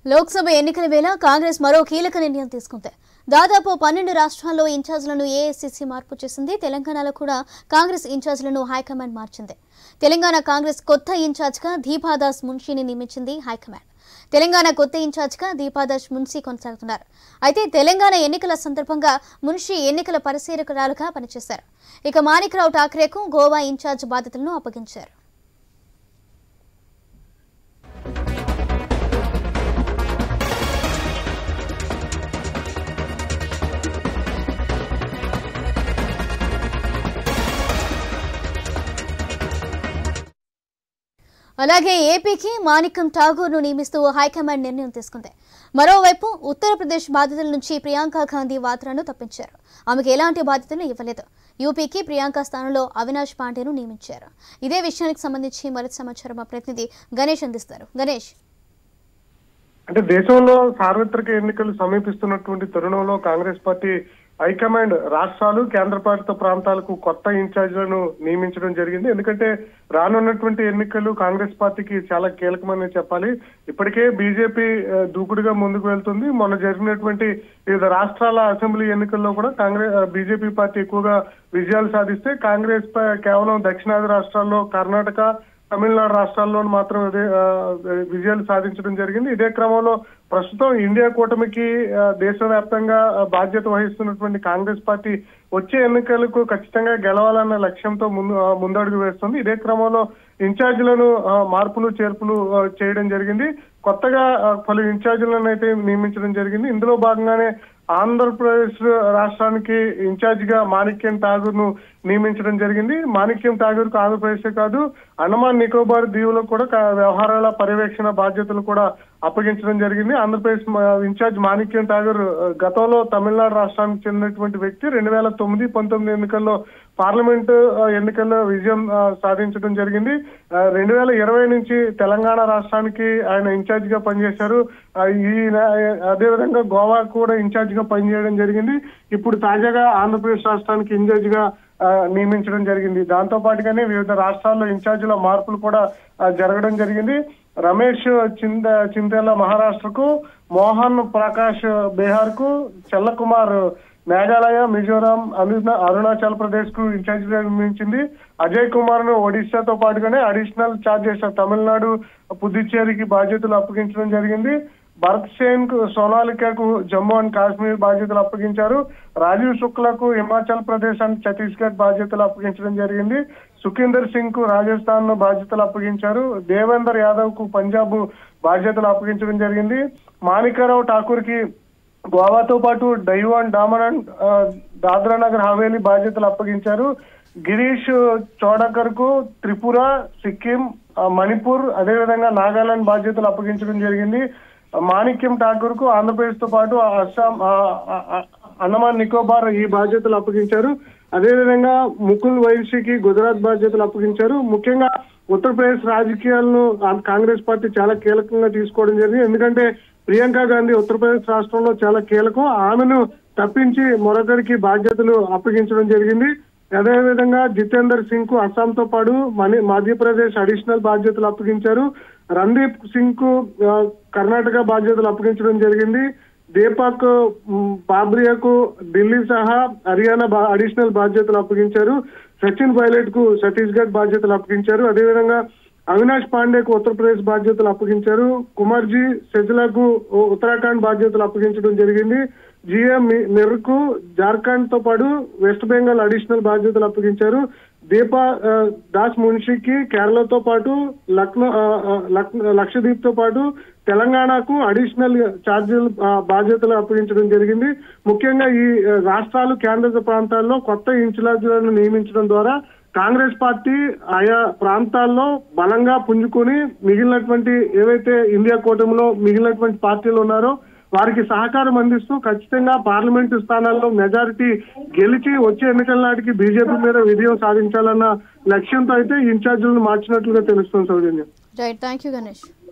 లోక్సభ ఎన్నికల వేళ కాంగ్రెస్ మరో కీలక నిర్ణయం తీసుకుంది దాదాపు పన్నెండు రాష్ట్రాల్లో ఇన్ఛార్జీలను ఏఐసిసి మార్పు చేసింది తెలంగాణలో కూడా కాంగ్రెస్ ఇన్ఛార్జీలను హైకమాండ్ మార్చింది తెలంగాణ కాంగ్రెస్ కొత్త ఇన్ఛార్జ్గా దీపాదాస్ మున్షిని నియమించింది హైకమాండ్ తెలంగాణ కొత్త ఇన్ఛార్జ్గా దీపాదాస్ మున్షి కొనసాగుతున్నారు అయితే తెలంగాణ ఎన్నికల సందర్భంగా మున్షి ఎన్నికల పరిశీలకురాలుగా పనిచేశారు ఇక మాణిక్రావు ఠాక్రేకు గోవా ఇన్ఛార్జ్ బాధ్యతలను అప్పగించారు అలాగే ఏపీకి మాణిక్యం ఠాగూర్ను నియమిస్తూ హైకమాండ్ నిర్ణయం తీసుకుంది మరోవైపు ఉత్తరప్రదేశ్ బాధితుల నుంచి ప్రియాంక గాంధీ వాత్రాను తప్పించారు ఆమెకు ఎలాంటి బాధ్యతలు ఇవ్వలేదు యూపీకి ప్రియాంక స్థానంలో అవినాష్ పాండేను నియమించారు ఇదే విషయానికి సంబంధించి మరింత సమాచారం మా ప్రతినిధి గణేష్ అందిస్తారు గణేష్ అంటే దేశంలో సార్వత్రిక ఎన్నికలు సమీపిస్తున్నటువంటి తరుణంలో కాంగ్రెస్ పార్టీ హైకమాండ్ రాష్ట్రాలు కేంద్రపాలిత ప్రాంతాలకు కొత్త ఇన్ఛార్జీలను నియమించడం జరిగింది ఎందుకంటే రానున్నటువంటి ఎన్నికలు కాంగ్రెస్ పార్టీకి చాలా కీలకమని చెప్పాలి ఇప్పటికే బీజేపీ ఆ, దూకుడుగా ముందుకు వెళ్తుంది మొన్న జరిగినటువంటి వివిధ రాష్ట్రాల అసెంబ్లీ ఎన్నికల్లో కూడా కాంగ్రెస్ బీజేపీ పార్టీ ఎక్కువగా విజయాలు సాధిస్తే కాంగ్రెస్ పై- కేవలం దక్షిణాది రాష్ట్రాల్లో కర్ణాటక తమిళనాడు రాష్ట్రాల్లో మాత్రం ఇదే ఆ, విజయాలు సాధించడం జరిగింది ఇదే క్రమంలో ప్రస్తుతం ఇండియా కూటమికి ఆ, దేశవ్యాప్తంగా ఆ, బాధ్యత వహిస్తున్నటువంటి కాంగ్రెస్ పార్టీ వచ్చే ఎన్నికలకు ఖచ్చితంగా గెలవాలన్న లక్ష్యంతో ముందు ఆ, ముందడుగు వేస్తుంది ఇదే క్రమంలో ఇన్ఛార్జీలను ఆ, మార్పులు చేర్పులు ఆ, చేయడం జరిగింది కొత్తగా ఆ, పలు ఇన్ఛార్జీలను అయితే నియమించడం జరిగింది ఇందులో భాగంగానే ఆంధ్రప్రదేశ్ రాష్ట్రానికి ఇన్ఛార్జ్ గా మాణిక్యం ఠాగూర్ ను నియమించడం జరిగింది మాణిక్యం ఠాగూర్ కు ఆంధ్రప్రదేశ్ కాదు అండమాన్ నికోబార్ దీవులకు కూడా క- వ్యవహారాల పర్యవేక్షణ బాధ్యతలు కూడా అప్పగించడం జరిగింది ఆంధ్రప్రదేశ్ మ- ఇన్ఛార్జ్ మాణిక్యం ఠాగూర్ ఆ, గతంలో తమిళనాడు రాష్ట్రానికి చెందినటువంటి వ్యక్తి రెండు వేల తొమ్మిది పంతొమ్మిది ఎన్నికల్లో పార్లమెంట్ ఆ, ఎన్నికల్లో విజయం ఆ, సాధించడం జరిగింది రెండు వేల ఇరవై నుంచి తెలంగాణ రాష్ట్రానికి ఆయన ఇన్ఛార్జ్ గా పనిచేశారు ఆ, ఈ నె- అదేవిధంగా గోవా కూడా ఇన్ఛార్జ్ గా పనిచేయడం జరిగింది ఇప్పుడు తాజాగా ఆంధ్రప్రదేశ్ రాష్ట్రానికి ఇన్ఛార్జ్ గా ఆ, నియమించడం జరిగింది దాంతో పాటుగానే వివిధ రాష్ట్రాల్లో ఇన్ఛార్జీల మార్పులు కూడా ఆ, జరగడం జరిగింది రమేష్ చింద చింతేల మహారాష్ట్రకు మోహన్ ప్రకాష్ బీహార్ కు చెల్లకుమార్ మేఘాలయ మిజోరాం అరుణ- అరుణాచల్ ప్రదేశ్ కు ఇన్ఛార్జ్ గా నియమించింది అజయ్ కుమార్ ను ఒడిశాతో పాటుగానే అడిషనల్ చార్జెస్ తమిళనాడు పుదుచ్చేరికి బాధ్యతలు అప్పగించడం జరిగింది భరత్ సేన్ కు సోనాలికాకు జమ్మూ అండ్ కాశ్మీర్ బాధ్యతలు అప్పగించారు రాజీవ్ శుక్లకు హిమాచల్ ప్రదేశ్ అండ్ ఛత్తీస్గఢ్ బాధ్యతలు అప్పగించడం జరిగింది సుఖీందర్ సింగ్ కు రాజస్థాన్ బాధ్యతలు అప్పగించారు దేవేందర్ యాదవ్ కు పంజాబ్ బాధ్యతలు అప్పగించడం జరిగింది మాణికరావు ఠాకూర్ కి గోవాతో పాటు డైవాన్ డామన్ అండ్ ఆ, దాద్రా నగర్ హవేలీ బాధ్యతలు అప్పగించారు గిరీష్ చోడకర్ కు త్రిపుర సిక్కిం ఆ, మణిపూర్ అదేవిధంగా నాగాలాండ్ బాధ్యతలు అప్పగించడం జరిగింది మాణిక్యం ఠాకూర్ కు ఆంధ్రప్రదేశ్ తో పాటు అస్సాం ఆ, ఆ, ఆ, అండమాన్ నికోబార్ ఈ బాధ్యతలు అప్పగించారు అదేవిధంగా ముకుల్ వైశ్యకి గుజరాత్ బాధ్యతలు అప్పగించారు ముఖ్యంగా ఉత్తరప్రదేశ్ రాజకీయాలను ఆ- కాంగ్రెస్ పార్టీ చాలా కీలకంగా తీసుకోవడం జరిగింది ఎందుకంటే ప్రియాంక గాంధీ ఉత్తరప్రదేశ్ రాష్ట్రంలో చాలా కీలకం ఆమెను తప్పించి మరొకరికి బాధ్యతలు అప్పగించడం జరిగింది అదేవిధంగా జితేందర్ సింగ్ కు అస్సాంతో పాటు మణి మధ్యప్రదేశ్ అడిషనల్ బాధ్యతలు అప్పగించారు రణదీప్ సింగ్ కు ఆ, కర్ణాటక బాధ్యతలు అప్పగించడం జరిగింది దీపక్ మ్, బాబ్రియాకు ఢిల్లీ సహా హర్యానా బా- అడిషనల్ బాధ్యతలు అప్పగించారు సచిన్ పైలట్ కు ఛత్తీస్గఢ్ బాధ్యతలు అప్పగించారు అదేవిధంగా అవినాష్ పాండేకు ఉత్తరప్రదేశ్ బాధ్యతలు అప్పగించారు కుమార్జీ సెజలాకు ఉ- ఉత్తరాఖండ్ బాధ్యతలు అప్పగించడం జరిగింది జిఎం నెర్కు జార్ఖండ్ తో పాటు వెస్ట్ బెంగాల్ అడిషనల్ బాధ్యతలు అప్పగించారు దీపా ఆ, దాస్ మున్షికి కేరళతో పాటు లక్నో ఆ, ఆ, లక్- లక్షద్వీప్ తో పాటు తెలంగాణకు అడిషనల్ ఛార్జీలు ఆ, బాధ్యతలు అప్పగించడం జరిగింది ముఖ్యంగా ఈ ఆ, రాష్ట్రాలు కేంద్ర ప్రాంతాల్లో కొత్త ఇన్ఛార్జీలను నియమించడం ద్వారా కాంగ్రెస్ పార్టీ ఆయా ప్రాంతాల్లో బలంగా పుంజుకొని మిగిలినటువంటి ఏవైతే ఇండియా కూటమిలో మిగిలినటువంటి పార్టీలు ఉన్నారో వారికి సహకారం అందిస్తూ ఖచ్చితంగా పార్లమెంటు స్థానాల్లో మెజారిటీ గెలిచి వచ్చే ఎన్నికల నాటికి బీజేపీ మీద విజయం సాధించాలన్న లక్ష్యంతో అయితే ఇన్ఛార్జీలను మార్చినట్లుగా తెలుస్తుంది Soujanya right thank you Ganesh